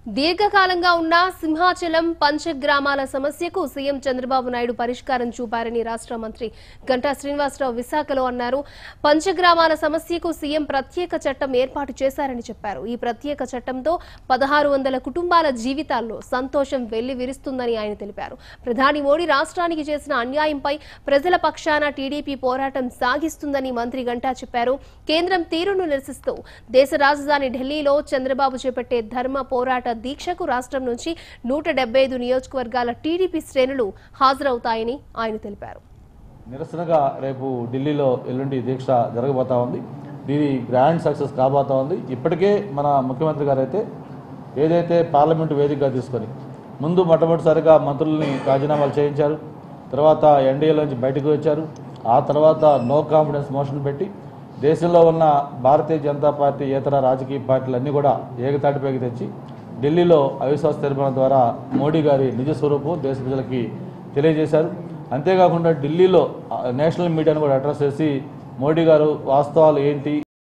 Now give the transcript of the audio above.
దీర్ఘకాలంగా ఉన్న సింహాచలం పంచగ్రామాల సమస్యకు సీఎం చంద్రబాబు నాయుడు పరిష్కారం చూపారని రాష్ట్ర మంత్రి గంటా శ్రీనివాసరావు విశాఖలో అన్నారు పంచగ్రామాల సమస్యకు సీఎం ప్రత్యేక చట్టం ఏర్పాటు చేశారని చెప్పారు ఈ ప్రత్యేక చట్టంతో పదహారు వందల కుటుంబాల జీవితాల్లో సంతోషం వెళ్లి విరుస్తుందని ఆయన తెలిపారు ప్రధాని మోడీ రాష్ట్రానికి చేసిన అన్యాయంపై ప్రజల పక్షాన టీడీపీ పోరాటం సాగిస్తుందని మంత్రి గంటా చెప్పారు కేంద్రం తీరును నిరసిస్తూ దేశ రాజధాని ఢిల్లీలో చంద్రబాబు చేపట్టే ధర్మ పోరాట దీక్షకు రాష్ట్రం నుంచి నూట డెబ్బై ఐదు నియోజకవర్గాల టీడీపీ శ్రేణులు హాజరవుతాయని ఆయన తెలిపారు నిరసనగా రేపు ఢిల్లీలో ఎల్లుండి దీక్ష జరగబోతా ఉంది దీని గ్రాండ్ సక్సెస్ కాబోతా ఉంది ఇప్పటికే మన ముఖ్యమంత్రి గారు అయితే ఏదైతే పార్లమెంటు వేదికగా తీసుకొని ముందు మొట్టమొదటిసారిగా మంత్రుల్ని రాజీనామాలు చేయించారు తర్వాత ఎన్డీఏలోంచి బయటకు వచ్చారు ఆ తర్వాత నో కాన్ఫిడెన్స్ మోషన్ పెట్టి దేశంలో ఉన్న భారతీయ జనతా పార్టీ ఇతర రాజకీయ పార్టీలన్నీ కూడా ఏకతాటిపైకి తెచ్చి ఢిల్లీలో అవిశ్వాస తీర్మానం ద్వారా మోడీ గారి నిజ స్వరూపం దేశ ప్రజలకి తెలియజేశారు అంతేకాకుండా ఢిల్లీలో ఆ, నేషనల్ మీడియాను కూడా అడ్రస్ చేసి మోడీ గారు వాస్తవాలు ఏంటి